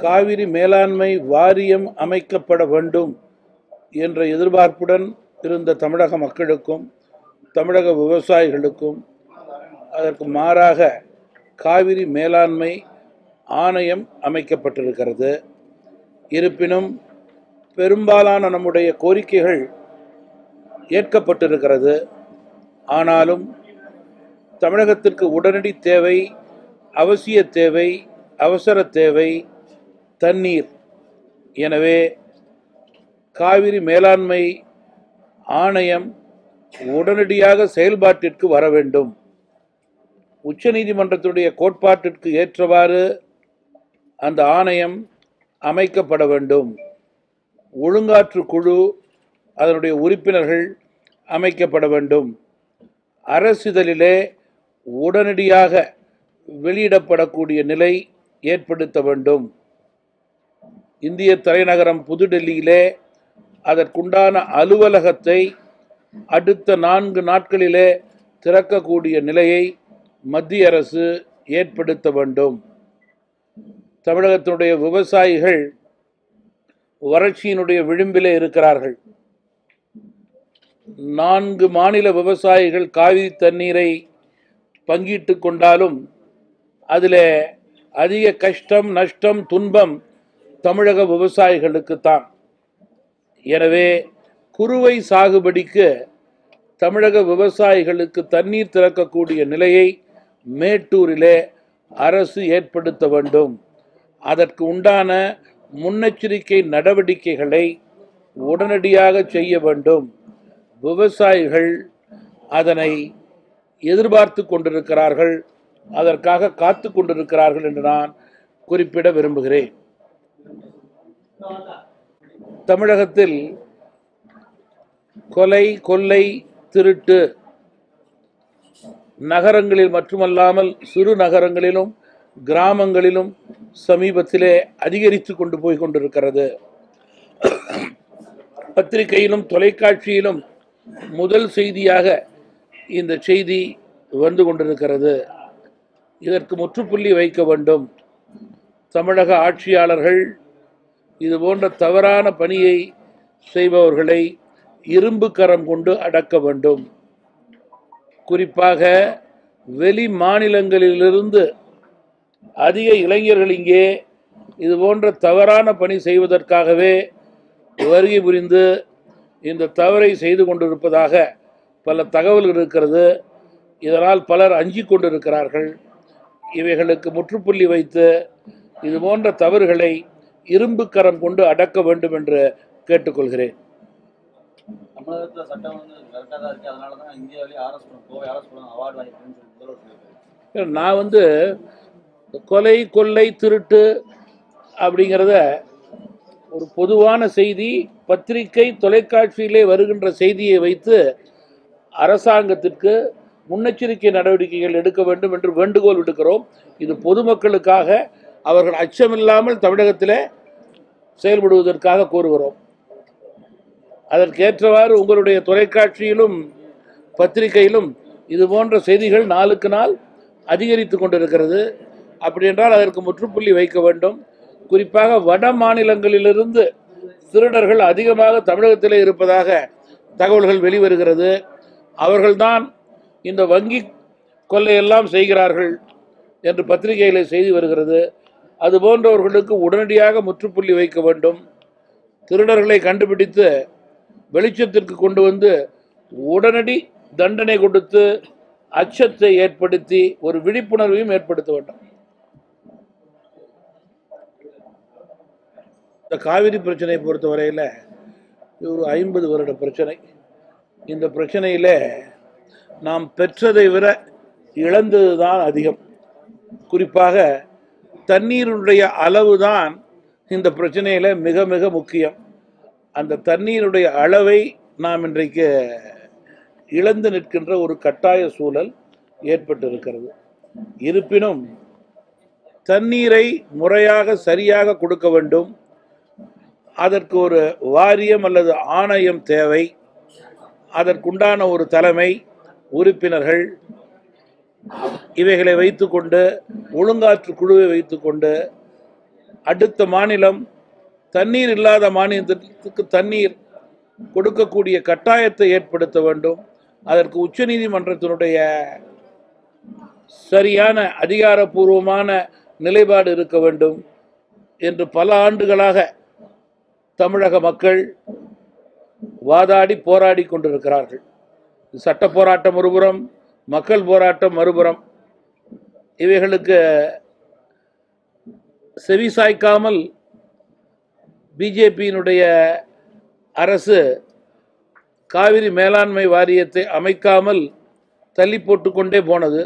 காவிரி மேலாண்மை வாரியம் அமைக்கப்பட வேண்டும் என்ற எதிர்பார்ப்புடன் இருந்த தமிழக மக்களுக்கும் தமிழக விவசாயிகளுக்கும் அதற்கு மாறாக காவிரி மேலாண்மை ஆணையம் அமைக்கப்பட்டிருக்கிறது இருப்பினும் பெரும்பாலான நம்முடைய கோரிக்கைகள் ஏற்கப்பட்டிருக்கிறது ஆனாலும் தமிழகத்திற்கு உடனடி தேவை அவசிய தேவை அவசர தேவை தண்ணீர் எனவே காவிரி மேலாண்மை ஆணையம் உடனடியாக செயல்பாட்டிற்கு வர வேண்டும் உச்சநீதிமன்றத்துடைய கோட்பாட்டிற்கு ஏற்றவாறு அந்த ஆணையம் அமைக்கப்பட வேண்டும் ஒழுங்காற்று குழு அதனுடைய உறுப்பினர்கள் அமைக்கப்பட வேண்டும் அரசிதழிலே உடனடியாக வெளியிடப்படக்கூடிய நிலை ஏற்படுத்த வேண்டும் இந்திய தலைநகரம் புதுடெல்லியிலே அதற்குண்டான அலுவலகத்தை அடுத்த நான்கு நாட்களிலே திறக்கக்கூடிய நிலையை மத்திய அரசு ஏற்படுத்த வேண்டும் தமிழகத்தினுடைய விவசாயிகள் வறட்சியினுடைய விளிம்பிலே இருக்கிறார்கள் நான்கு மாநில விவசாயிகள் காவிரி தண்ணீரை பங்கிட்டு கொண்டாலும் அதில் அதிக கஷ்டம் நஷ்டம் துன்பம் தமிழக விவசாயிகளுக்குத்தான் எனவே குறுவை சாகுபடிக்கு தமிழக விவசாயிகளுக்கு தண்ணீர் திறக்கக்கூடிய நிலையை மேட்டூரிலே அரசு ஏற்படுத்த வேண்டும் அதற்கு உண்டான முன்னெச்சரிக்கை நடவடிக்கைகளை உடனடியாக செய்ய வேண்டும் விவசாயிகள் அதனை எதிர்பார்த்து கொண்டிருக்கிறார்கள் அதற்காக காத்து கொண்டிருக்கிறார்கள் என்று நான் குறிப்பிட விரும்புகிறேன் தமிழகத்தில் கொலை கொள்ளை திருட்டு நகரங்களில் மட்டுமல்லாமல் சிறு நகரங்களிலும் கிராமங்களிலும் சமீபத்திலே அதிகரித்து கொண்டு போய் கொண்டிருக்கிறது பத்திரிகையிலும் தொலைக்காட்சியிலும் முதல் செய்தியாக இந்த செய்தி வந்து கொண்டிருக்கிறது இதற்கு முற்றுப்புள்ளி வைக்க வேண்டும் தமிழக ஆட்சியாளர்கள் இது போன்ற தவறான பணியை செய்பவர்களை இரும்பு கரம் கொண்டு அடக்க வேண்டும் குறிப்பாக வெளி மாநிலங்களிலிருந்து அதிக இளைஞர்கள் இங்கே இது போன்ற தவறான பணி செய்வதற்காகவே வருகை புரிந்து இந்த தவறை செய்து கொண்டிருப்பதாக பல தகவல்கள் இருக்கிறது இதனால் பலர் அஞ்சி கொண்டிருக்கிறார்கள் இவைகளுக்கு முற்றுப்புள்ளி வைத்து இது போன்ற தவறுகளை இரும்பு கரம் கொண்டு அடக்க வேண்டும் என்று கேட்டுக்கொள்கிறேன் தமிழகத்துல சட்டம் வந்து கரெக்டாக தான் இருக்கு அதனால தான் இந்தியாவிலேயே ஆர்எஸ் கோவை ஆர்எஸ் படம் அவார்டு வாங்கியிருக்குன்னு சொல்லி முதல்வர் சொல்லியிருக்காரு நான் வந்து கொலை கொள்ளை திருட்டு அப்படிங்கிறத ஒரு பொதுவான செய்தி பத்திரிகை தொலைக்காட்சியிலே வருகின்ற செய்தியை வைத்து அரசாங்கத்திற்கு முன்னெச்சரிக்கை நடவடிக்கைகள் எடுக்க வேண்டும் என்று வேண்டுகோள் விடுக்கிறோம் இது பொதுமக்களுக்காக அவர்கள் அச்சமில்லாமல் தமிழகத்திலே செயல்படுவதற்காக கோருகிறோம் அதற்கேற்றவாறு உங்களுடைய தொலைக்காட்சியிலும் பத்திரிகையிலும் இது போன்ற செய்திகள் நாளுக்கு நாள் அதிகரித்து கொண்டிருக்கிறது அப்படி என்றால் அதற்கு முற்றுப்புள்ளி வைக்க வேண்டும் குறிப்பாக வட மாநிலங்களிலிருந்து திருடர்கள் அதிகமாக தமிழகத்திலே இருப்பதாக தகவல்கள் வெளிவருகிறது அவர்கள்தான் இந்த வங்கி கொள்ளையெல்லாம் செய்கிறார்கள் என்று பத்திரிகையில் செய்தி வருகிறது அது போன்றவர்களுக்கு உடனடியாக முற்றுப்புள்ளி வைக்க வேண்டும் திருடர்களை கண்டுபிடித்து வெளிச்சத்திற்கு கொண்டு வந்து உடனடி தண்டனை கொடுத்து அச்சத்தை ஏற்படுத்தி ஒரு விழிப்புணர்வையும் ஏற்படுத்த வேண்டும் இந்த காவிரி பிரச்சனையை பொறுத்தவரையில் இது ஒரு ஐம்பது வருட பிரச்சனை இந்த பிரச்சனையில் நாம் பெற்றதை விட இழந்தது தான் அதிகம் குறிப்பாக தண்ணீருடைய அளவு தான் இந்த பிரச்சனையில் மிக மிக முக்கியம் அந்த தண்ணீருடைய அளவை நாம் இன்றைக்கு இழந்து நிற்கின்ற ஒரு கட்டாய சூழல் ஏற்பட்டிருக்கிறது இருப்பினும் தண்ணீரை முறையாக சரியாக கொடுக்க வேண்டும் அதற்கு ஒரு வாரியம் அல்லது ஆணையம் தேவை அதற்குண்டான ஒரு தலைமை உறுப்பினர்கள் இவைகளை வைத்துக்கொண்டு ஒழுங்காற்று குழுவை வைத்துக்கொண்டு அடுத்த மாநிலம் தண்ணீர் இல்லாத மாநிலத்திற்கு தண்ணீர் கொடுக்கக்கூடிய கட்டாயத்தை ஏற்படுத்த வேண்டும் அதற்கு உச்சநீதிமன்றத்தினுடைய சரியான அதிகாரப்பூர்வமான நிலைப்பாடு இருக்க வேண்டும் என்று பல ஆண்டுகளாக தமிழக மக்கள் வாதாடி போராடி கொண்டிருக்கிறார்கள் சட்ட போராட்டம் ஒருபுறம் மக்கள் போராட்டம் மறுபுறம் இவைகளுக்கு செவிசாய்க்காமல் பிஜேபியினுடைய அரசு காவிரி மேலாண்மை வாரியத்தை அமைக்காமல் தள்ளி போட்டுக்கொண்டே போனது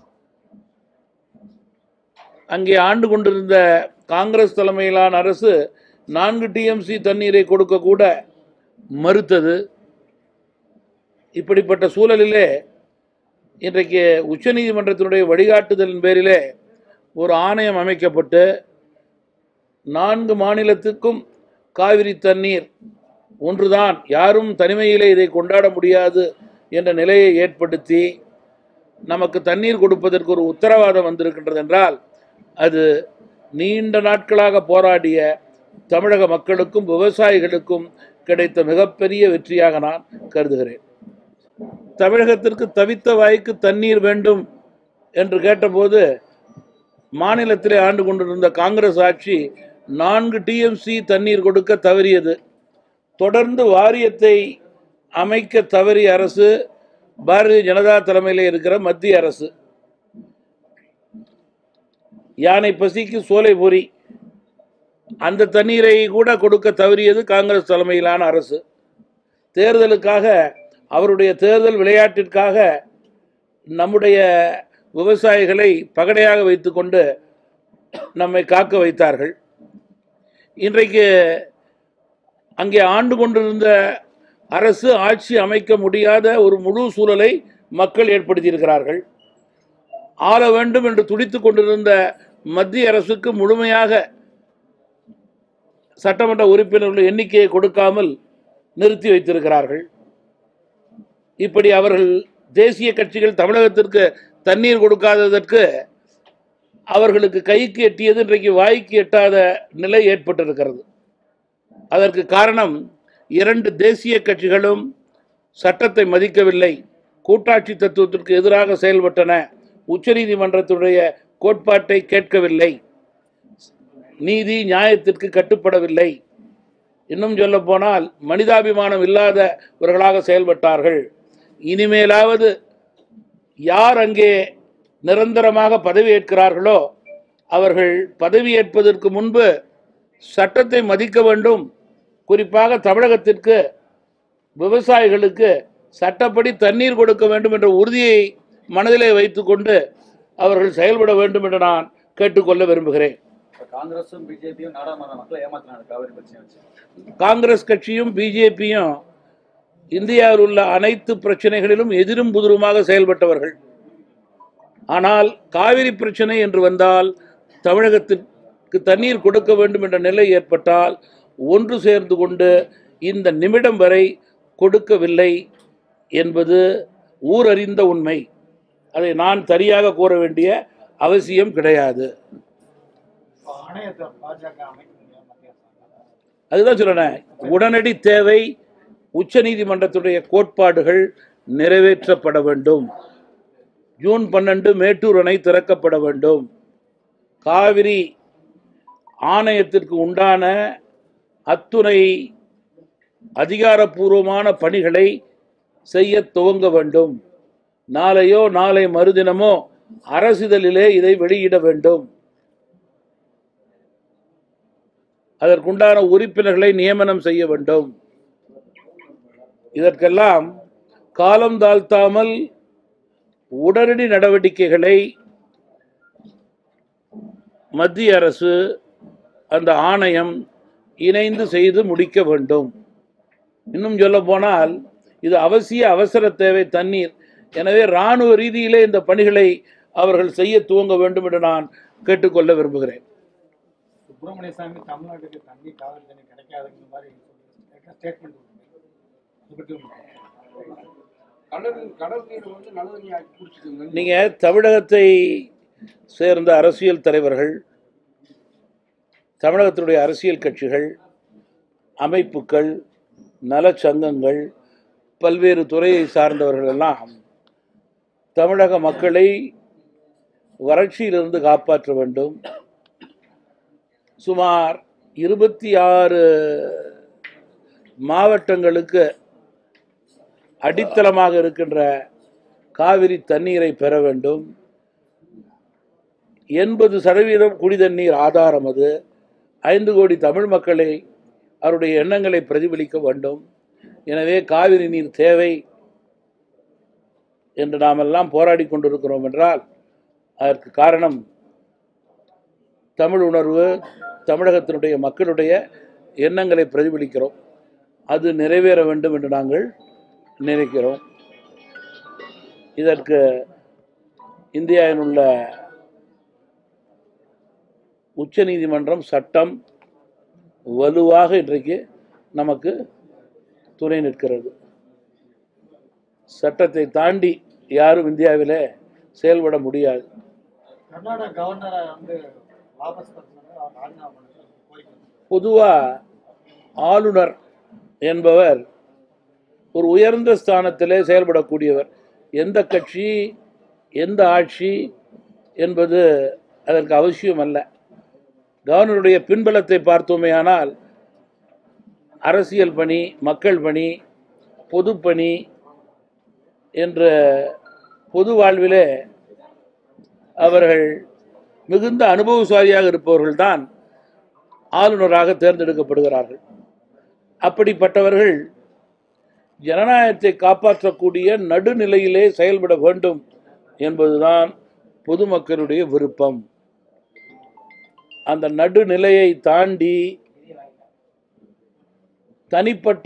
அங்கே ஆண்டு கொண்டிருந்த காங்கிரஸ் தலைமையிலான அரசு நான்கு டிஎம்சி தண்ணீரை கொடுக்க கூட மறுத்தது இப்படிப்பட்ட சூழலிலே இன்றைக்கு உச்சநீதிமன்றத்தினுடைய வழிகாட்டுதலின் பேரிலே ஒரு ஆணையம் அமைக்கப்பட்டு நான்கு மாநிலத்துக்கும் காவிரி தண்ணீர் ஒன்றுதான் யாரும் தனிமையிலே இதை கொண்டாட முடியாது என்ற நிலையை ஏற்படுத்தி நமக்கு தண்ணீர் கொடுப்பதற்கு ஒரு உத்தரவாதம் வந்திருக்கின்றது என்றால் அது நீண்ட நாட்களாக போராடிய தமிழக மக்களுக்கும் விவசாயிகளுக்கும் கிடைத்த மிகப்பெரிய வெற்றியாக நான் கருதுகிறேன் தமிழகத்திற்கு தவித்த வாய்க்கு தண்ணீர் வேண்டும் என்று கேட்டபோது மாநிலத்திலே ஆண்டு கொண்டிருந்த காங்கிரஸ் ஆட்சி நான்கு டிஎம்சி தண்ணீர் கொடுக்க தவறியது தொடர்ந்து வாரியத்தை அமைக்க தவறிய அரசு பாரதிய ஜனதா தலைமையில் இருக்கிற மத்திய அரசு யானை பசிக்கு சோலை பொறி அந்த தண்ணீரை கூட கொடுக்க தவறியது காங்கிரஸ் தலைமையிலான அரசு தேர்தலுக்காக அவருடைய தேர்தல் விளையாட்டிற்காக நம்முடைய விவசாயிகளை பகடையாக வைத்துக்கொண்டு நம்மை காக்க வைத்தார்கள் இன்றைக்கு அங்கே ஆண்டு கொண்டிருந்த அரசு ஆட்சி அமைக்க முடியாத ஒரு முழு சூழலை மக்கள் ஏற்படுத்தியிருக்கிறார்கள் ஆள வேண்டும் என்று துடித்துக் கொண்டிருந்த மத்திய அரசுக்கு முழுமையாக சட்டமன்ற உறுப்பினர்கள் எண்ணிக்கையை கொடுக்காமல் நிறுத்தி வைத்திருக்கிறார்கள் இப்படி அவர்கள் தேசிய கட்சிகள் தமிழகத்திற்கு தண்ணீர் கொடுக்காததற்கு அவர்களுக்கு கைக்கு எட்டியது இன்றைக்கு வாய்க்கு எட்டாத நிலை ஏற்பட்டிருக்கிறது அதற்கு காரணம் இரண்டு தேசிய கட்சிகளும் சட்டத்தை மதிக்கவில்லை கூட்டாட்சி தத்துவத்திற்கு எதிராக செயல்பட்டன உச்சநீதிமன்றத்துடைய கோட்பாட்டை கேட்கவில்லை நீதி நியாயத்திற்கு கட்டுப்படவில்லை இன்னும் சொல்ல போனால் மனிதாபிமானம் இல்லாதவர்களாக செயல்பட்டார்கள் இனிமேலாவது யார் அங்கே நிரந்தரமாக பதவியேற்கிறார்களோ அவர்கள் பதவியேற்பதற்கு முன்பு சட்டத்தை மதிக்க வேண்டும் குறிப்பாக தமிழகத்திற்கு விவசாயிகளுக்கு சட்டப்படி தண்ணீர் கொடுக்க வேண்டும் என்ற உறுதியை மனதிலே வைத்துக்கொண்டு அவர்கள் செயல்பட வேண்டும் என்று நான் கேட்டுக்கொள்ள விரும்புகிறேன் இப்ப காங்கிரஸும் பிஜேபியும் நாடாளுமன்ற மக்களை ஏமாத்தினாங்க காவிரி பிரச்சனை வச்சு காங்கிரஸ் கட்சியும் பிஜேபியும் இந்தியாவில் உள்ள அனைத்து பிரச்சனைகளிலும் எதிரும் புதிருமாக செயல்பட்டவர்கள் ஆனால் காவிரி பிரச்சனை என்று வந்தால் தமிழகத்திற்கு தண்ணீர் கொடுக்க வேண்டும் என்ற நிலை ஏற்பட்டால் ஒன்று சேர்ந்து கொண்டு இந்த நிமிடம் வரை கொடுக்கவில்லை என்பது ஊரறிந்த உண்மை அதை நான் சரியாக கூற வேண்டிய அவசியம் கிடையாது ஆணையத்தை பாஜக அமைக்க முடியாது மத்திய அரசாங்கம் அதுதான் சொல்றேன் உடனடி தேவை உச்சநீதிமன்றத்துடைய கோட்பாடுகள் நிறைவேற்றப்பட வேண்டும் ஜூன் பன்னெண்டு மேட்டூர் அணை திறக்கப்பட வேண்டும் காவிரி ஆணையத்திற்கு உண்டான அத்துணை அதிகாரப்பூர்வமான பணிகளை செய்ய துவங்க வேண்டும் நாளையோ நாளை மறுதினமோ அரசிதழிலே இதை வெளியிட வேண்டும் அதற்குண்டான உறுப்பினர்களை நியமனம் செய்ய வேண்டும் இதற்கெல்லாம் காலம் தாழ்த்தாமல் உடனடி நடவடிக்கைகளை மத்திய அரசு அந்த ஆணையம் இணைந்து செய்து முடிக்க வேண்டும் இன்னும் சொல்ல போனால் இது அவசிய அவசர தேவை தண்ணீர் எனவே இராணுவ ரீதியிலே இந்த பணிகளை அவர்கள் செய்ய துவங்க வேண்டும் என்று நான் கேட்டுக்கொள்ள விரும்புகிறேன் சுப்பிரமணிய சாமி தமிழ்நாட்டுக்கு தண்ணி காவிரி தண்ணி கிடைக்காதுங்கிற மாதிரி ஸ்டேட்மெண்ட் அதை பற்றி உங்க- கடல் கடல் நீர் வந்து நல்ல தண்ணி ஆக்கி குடிச்சுக்கோங்க நீங்க தமிழகத்தை சேர்ந்த அரசியல் தலைவர்கள் தமிழகத்தினுடைய அரசியல் கட்சிகள் அமைப்புகள் நலச்சங்கங்கள் பல்வேறு துறையை சார்ந்தவர்கள் எல்லாம் தமிழக மக்களை வறட்சியிலிருந்து காப்பாற்ற வேண்டும் சுமார் இருபத்தி ஆறு மாவட்டங்களுக்கு அடித்தளமாக இருக்கின்ற காவிரி தண்ணீரை பெற வேண்டும் எண்பது சதவீதம் குடிதண்ணீர் ஆதாரம் அது ஐந்து கோடி தமிழ் மக்களை அவருடைய எண்ணங்களை பிரதிபலிக்க வேண்டும் எனவே காவிரி நீர் தேவை என்று நாமெல்லாம் போராடி கொண்டிருக்கிறோம் என்றால் அதற்கு காரணம் தமிழ் உணர்வு தமிழகத்தினுடைய மக்களுடைய எண்ணங்களை பிரதிபலிக்கிறோம் அது நிறைவேற வேண்டும் என்று நாங்கள் நினைக்கிறோம் இதற்கு இந்தியாவில் உள்ள உச்சநீதிமன்றம் சட்டம் வலுவாக இன்றைக்கு நமக்கு துணை நிற்கிறது சட்டத்தை தாண்டி யாரும் இந்தியாவிலே செயல்பட முடியாது கர்நாடக கவர்னரை வந்து வாபஸ் பெறணும் அவர் ராஜினாமா பண்ண கோரிக்கை பொதுவாக ஆளுநர் என்பவர் ஒரு உயர்ந்த ஸ்தானத்திலே செயல்படக்கூடியவர் எந்த கட்சி எந்த ஆட்சி என்பது அதற்கு அவசியம் அல்ல கவர்னருடைய பின்பலத்தை பார்த்தோமேயானால் அரசியல் பணி மக்கள் பணி பொதுப்பணி என்ற பொது வாழ்விலே அவர்கள் மிகுந்த அனுபவசாலியாக இருப்பவர்கள்தான் ஆளுநராக தேர்ந்தெடுக்கப்படுகிறார்கள் அப்படிப்பட்டவர்கள் ஜனநாயகத்தை காப்பாற்றக்கூடிய நடுநிலையிலே செயல்பட வேண்டும் என்பதுதான் பொதுமக்களுடைய விருப்பம் அந்த நடுநிலையை தாண்டி தனிப்பட்ட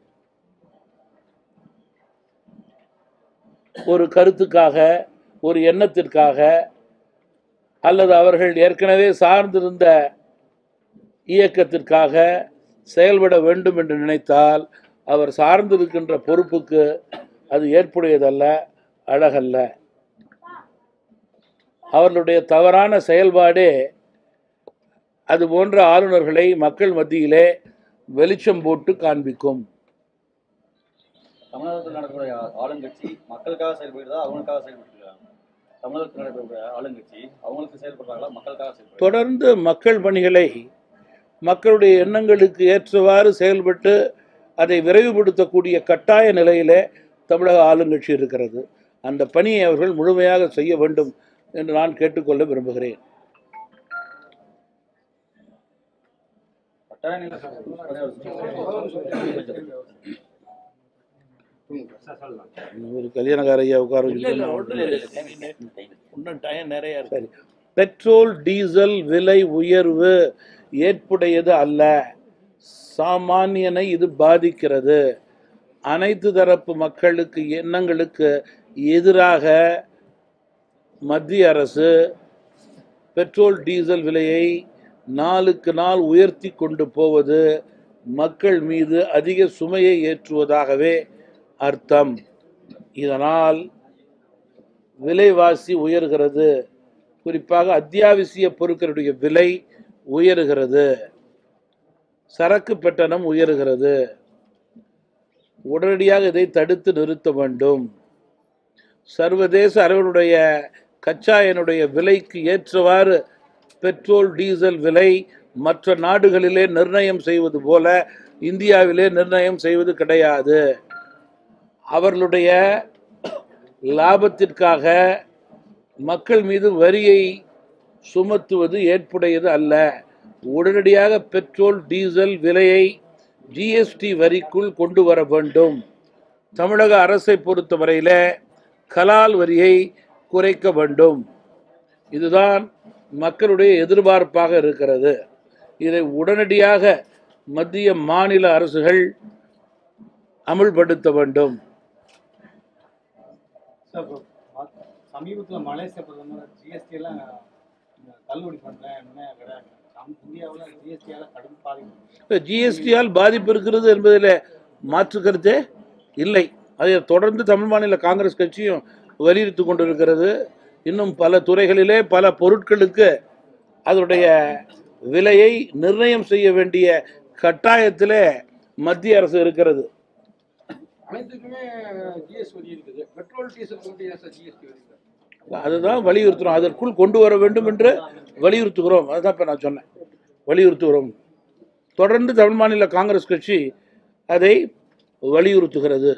ஒரு கருத்துக்காக ஒரு எண்ணத்திற்காக அல்லது அவர்கள் ஏற்கனவே சார்ந்திருந்த இயக்கத்திற்காக செயல்பட வேண்டும் என்று நினைத்தால் அவர் சார்ந்திருக்கின்ற பொறுப்புக்கு அது ஏற்புடையதல்ல அழகல்ல அவர்களுடைய தவறான செயல்பாடே அது போன்ற ஆளுநர்களை மக்கள் மத்தியிலே வெளிச்சம் போட்டு காண்பிக்கும் தமிழகத்தில் நடக்கக்கூடிய ஆளுங்கட்சி மக்களுக்காக செயல்படுறதா அவங்களுக்காக செயல்பட்டு தமிழகத்தில் நடக்கக்கூடிய ஆளுங்கட்சி அவங்களுக்கு செயல்படுறாங்களா மக்களுக்காக செயல்படுறாங்க தொடர்ந்து மக்கள் பணிகளை மக்களுடைய எண்ணங்களுக்கு ஏற்றவாறு செயல்பட்டு அதை விரைவுபடுத்தக்கூடிய கட்டாய நிலையிலே தமிழக ஆளுங்கட்சி இருக்கிறது அந்த பணியை அவர்கள் முழுமையாக செய்ய வேண்டும் என்று நான் கேட்டுக்கொள்ள விரும்புகிறேன் கட்டாய நிலை ஒரு கல்யாணக்கார ஐயா உட்கார சரி பெட்ரோல் டீசல் விலை உயர்வு ஏற்புடையது அல்ல சாமானியனை இது பாதிக்கிறது அனைத்து தரப்பு மக்களுக்கு எண்ணங்களுக்கு எதிராக மத்திய அரசு பெட்ரோல் டீசல் விலையை நாளுக்கு நாள் உயர்த்தி கொண்டு போவது மக்கள் மீது அதிக சுமையை ஏற்றுவதாகவே அர்த்தம் இதனால் விலைவாசி உயர்கிறது குறிப்பாக அத்தியாவசிய பொருட்களுடைய விலை உயருகிறது சரக்கு பெட்டணம் உயருகிறது உடனடியாக இதை தடுத்து நிறுத்த வேண்டும் சர்வதேச அளவினுடைய கச்சா எண்ணுடைய விலைக்கு ஏற்றவாறு பெட்ரோல் டீசல் விலை மற்ற நாடுகளிலே நிர்ணயம் செய்வது போல இந்தியாவிலே நிர்ணயம் செய்வது கிடையாது அவர்களுடைய லாபத்திற்காக மக்கள் மீது வரியை சுமத்துவது ஏற்புடையது அல்ல உடனடியாக பெட்ரோல் டீசல் விலையை ஜிஎஸ்டி வரிக்குள் கொண்டு வர வேண்டும் தமிழக அரசை பொறுத்தவரையில கலால் வரியை குறைக்க வேண்டும் இதுதான் மக்களுடைய எதிர்பார்ப்பாக இருக்கிறது இதை உடனடியாக மத்திய மாநில அரசுகள் அமுல்படுத்த வேண்டும் சார் இப்போ ம- சமீபத்துல மலேசிய பிரதமர் ஜிஎஸ்டி எல்லாம் இந்த தள்ளுபடி பண்றேன் என்ன கிடையாது நம் இந்தியாவுல ஜிஎஸ்டியால கடும் பாதிப்பு ஜிஎஸ்டியால் பாதிப்பு இருக்கிறது என்பதில் மாற்று கருத்தே இல்லை அதை தொடர்ந்து தமிழ் மாநில காங்கிரஸ் கட்சியும் வலியுறுத்தி கொண்டிருக்கிறது இன்னும் பல துறைகளிலே பல பொருட்களுக்கு அதனுடைய விலையை நிர்ணயம் செய்ய வேண்டிய கட்டாயத்திலே மத்திய அரசு இருக்கிறது அனைத்துக்குமே ஜிஎஸ்டி வரி இருக்குது பெட்ரோல் டீசல் மட்டும் ஏன் சார் ஜிஎஸ்டி வரி அதுதான் வலியுறுத்துறோம் அதற்குள் கொண்டு வர வேண்டும் என்று வலியுறுத்துகிறோம் அதுதான் இப்போ நான் சொன்னேன் வலியுறுத்துகிறோம் தொடர்ந்து தமிழ் மாநில காங்கிரஸ் கட்சி அதை வலியுறுத்துகிறது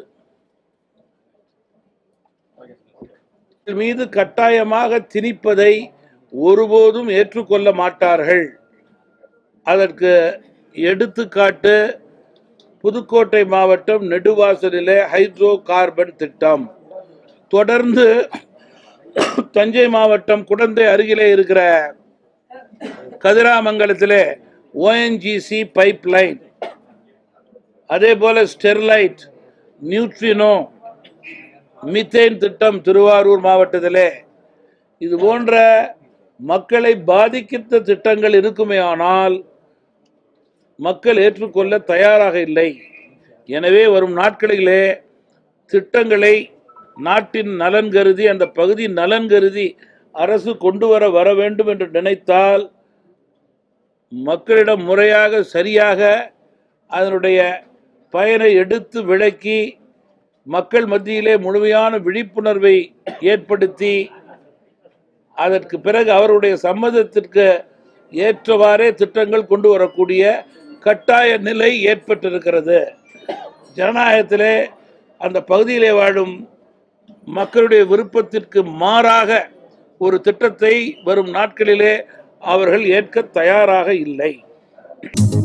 இதன் மீது கட்டாயமாக திணிப்பதை ஒருபோதும் ஏற்றுக்கொள்ள மாட்டார்கள் அதற்கு எடுத்துக்காட்டு புதுக்கோட்டை மாவட்டம் நெடுவாசலிலே ஹைட்ரோ கார்பன் திட்டம் தொடர்ந்து தஞ்சை மாவட்டம் குடந்தை அருகிலே இருக்கிற கதிராமங்கலத்திலே ஓஎன்ஜிசி பைப் லைன் அதே போல ஸ்டெர்லைட் நியூட்ரினோ மித்தேன் திட்டம் திருவாரூர் மாவட்டத்திலே இது போன்ற மக்களை பாதிக்கின்ற திட்டங்கள் இருக்குமே ஆனால் மக்கள் ஏற்றுக்கொள்ள தயாராக இல்லை எனவே வரும் நாட்களிலே திட்டங்களை நாட்டின் நலன் கருதி அந்த பகுதி நலன் கருதி அரசு கொண்டு வர வர வேண்டும் என்று நினைத்தால் மக்களிடம் முறையாக சரியாக அதனுடைய பயனை எடுத்து விளக்கி மக்கள் மத்தியிலே முழுமையான விழிப்புணர்வை ஏற்படுத்தி அதற்கு பிறகு அவருடைய சம்மதத்திற்கு ஏற்றவாறே திட்டங்கள் கொண்டு வரக்கூடிய கட்டாய நிலை ஏற்பட்டிருக்கிறது ஜனநாயகத்திலே அந்த பகுதியிலே வாழும் மக்களுடைய விருப்பத்திற்கு மாறாக ஒரு திட்டத்தை வரும் நாட்களிலே அவர்கள் ஏற்க தயாராக இல்லை